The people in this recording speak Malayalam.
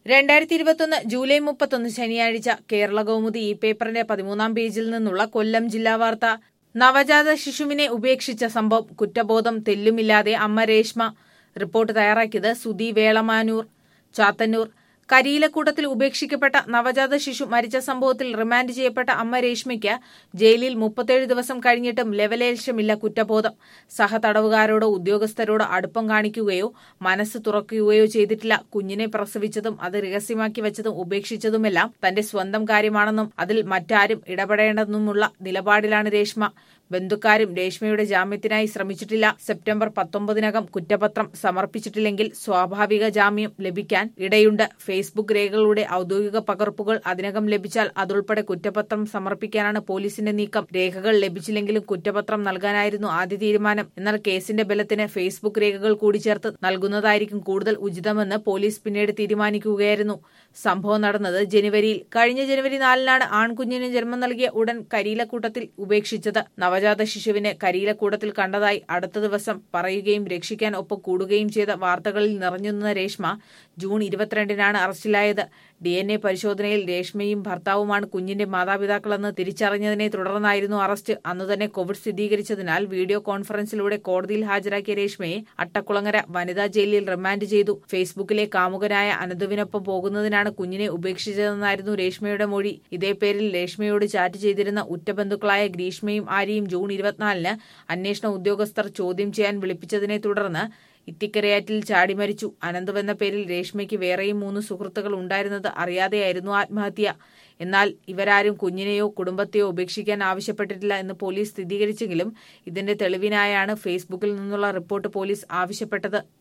രണ്ടായിരത്തി ഇരുപത്തൊന്ന് ജൂലൈ മുപ്പത്തൊന്ന് ശനിയാഴ്ച കേരള കൗമുദി ഈ പേപ്പറിന്റെ പതിമൂന്നാം പേജിൽ നിന്നുള്ള കൊല്ലം ജില്ലാ വാർത്ത നവജാത ശിശുവിനെ ഉപേക്ഷിച്ച സംഭവം കുറ്റബോധം തെല്ലുമില്ലാതെ അമ്മ രേഷ്മ റിപ്പോർട്ട് തയ്യാറാക്കിയത് സുധി വേളമാനൂർ ചാത്തന്നൂർ കരിയിലക്കൂട്ടത്തിൽ ഉപേക്ഷിക്കപ്പെട്ട നവജാത ശിശു മരിച്ച സംഭവത്തിൽ റിമാൻഡ് ചെയ്യപ്പെട്ട അമ്മ രേഷ്മയ്ക്ക് ജയിലിൽ മുപ്പത്തേഴ് ദിവസം കഴിഞ്ഞിട്ടും ലെവലേശമില്ല കുറ്റബോധം സഹതടവുകാരോടോ ഉദ്യോഗസ്ഥരോടോ അടുപ്പം കാണിക്കുകയോ മനസ്സ് തുറക്കുകയോ ചെയ്തിട്ടില്ല കുഞ്ഞിനെ പ്രസവിച്ചതും അത് രഹസ്യമാക്കി വെച്ചതും ഉപേക്ഷിച്ചതുമെല്ലാം തന്റെ സ്വന്തം കാര്യമാണെന്നും അതിൽ മറ്റാരും ഇടപെടേണ്ടെന്നുമുള്ള നിലപാടിലാണ് രേഷ്മ ബന്ധുക്കാരും രേഷ്മയുടെ ജാമ്യത്തിനായി ശ്രമിച്ചിട്ടില്ല സെപ്റ്റംബർ പത്തൊമ്പതിനകം കുറ്റപത്രം സമർപ്പിച്ചിട്ടില്ലെങ്കിൽ സ്വാഭാവിക ജാമ്യം ലഭിക്കാൻ ഇടയുണ്ട് ഫേസ്ബുക്ക് രേഖകളുടെ ഔദ്യോഗിക പകർപ്പുകൾ അതിനകം ലഭിച്ചാൽ അതുൾപ്പെടെ കുറ്റപത്രം സമർപ്പിക്കാനാണ് പോലീസിന്റെ നീക്കം രേഖകൾ ലഭിച്ചില്ലെങ്കിലും കുറ്റപത്രം നൽകാനായിരുന്നു ആദ്യ തീരുമാനം എന്നാൽ കേസിന്റെ ബലത്തിന് ഫേസ്ബുക്ക് രേഖകൾ കൂടി ചേർത്ത് നൽകുന്നതായിരിക്കും കൂടുതൽ ഉചിതമെന്ന് പോലീസ് പിന്നീട് തീരുമാനിക്കുകയായിരുന്നു സംഭവം നടന്നത് ജനുവരിയിൽ കഴിഞ്ഞ ജനുവരി നാലിനാണ് ആൺകുഞ്ഞിന് ജന്മം നൽകിയ ഉടൻ കരിയിലക്കൂട്ടത്തിൽ ഉപേക്ഷിച്ചത് നവജാത ശിശുവിനെ കരിയിലക്കൂട്ടത്തിൽ കണ്ടതായി അടുത്ത ദിവസം പറയുകയും രക്ഷിക്കാൻ ഒപ്പം കൂടുകയും ചെയ്ത വാർത്തകളിൽ നിറഞ്ഞുനിന്ന രേഷ്മ ജൂൺ ഇരുപത്തിരണ്ടിനാണ് അറസ്റ്റിലായത് ഡി എൻ എ പരിശോധനയിൽ രേഷ്മയും ഭർത്താവുമാണ് കുഞ്ഞിന്റെ മാതാപിതാക്കളെന്ന് തിരിച്ചറിഞ്ഞതിനെ തുടർന്നായിരുന്നു അറസ്റ്റ് അന്നു തന്നെ കോവിഡ് സ്ഥിരീകരിച്ചതിനാൽ വീഡിയോ കോൺഫറൻസിലൂടെ കോടതിയിൽ ഹാജരാക്കിയ രേഷ്മയെ അട്ടക്കുളങ്ങര വനിതാ ജയിലിൽ റിമാൻഡ് ചെയ്തു ഫേസ്ബുക്കിലെ കാമുകനായ അനന്തുവിനൊപ്പം പോകുന്നതിനാണ് കുഞ്ഞിനെ ഉപേക്ഷിച്ചതെന്നായിരുന്നു രേഷ്മയുടെ മൊഴി ഇതേ പേരിൽ രേഷ്മയോട് ചാറ്റ് ചെയ്തിരുന്ന ഉറ്റബന്ധുക്കളായ ഗ്രീഷ്മയും ആര്യയും ജൂൺ ഇരുപത്തിനാലിന് അന്വേഷണ ഉദ്യോഗസ്ഥർ ചോദ്യം ചെയ്യാൻ വിളിപ്പിച്ചതിനെ തുടർന്ന് ഇത്തിക്കരയാറ്റിൽ ചാടി മരിച്ചു അനന്ത് എന്ന പേരിൽ രേഷ്മയ്ക്ക് വേറെയും മൂന്ന് സുഹൃത്തുക്കൾ ഉണ്ടായിരുന്നത് അറിയാതെയായിരുന്നു ആത്മഹത്യ എന്നാൽ ഇവരാരും കുഞ്ഞിനെയോ കുടുംബത്തെയോ ഉപേക്ഷിക്കാൻ ആവശ്യപ്പെട്ടിട്ടില്ല എന്ന് പോലീസ് സ്ഥിരീകരിച്ചെങ്കിലും ഇതിന്റെ തെളിവിനായാണ് ഫേസ്ബുക്കിൽ നിന്നുള്ള റിപ്പോർട്ട് പോലീസ് ആവശ്യപ്പെട്ടത്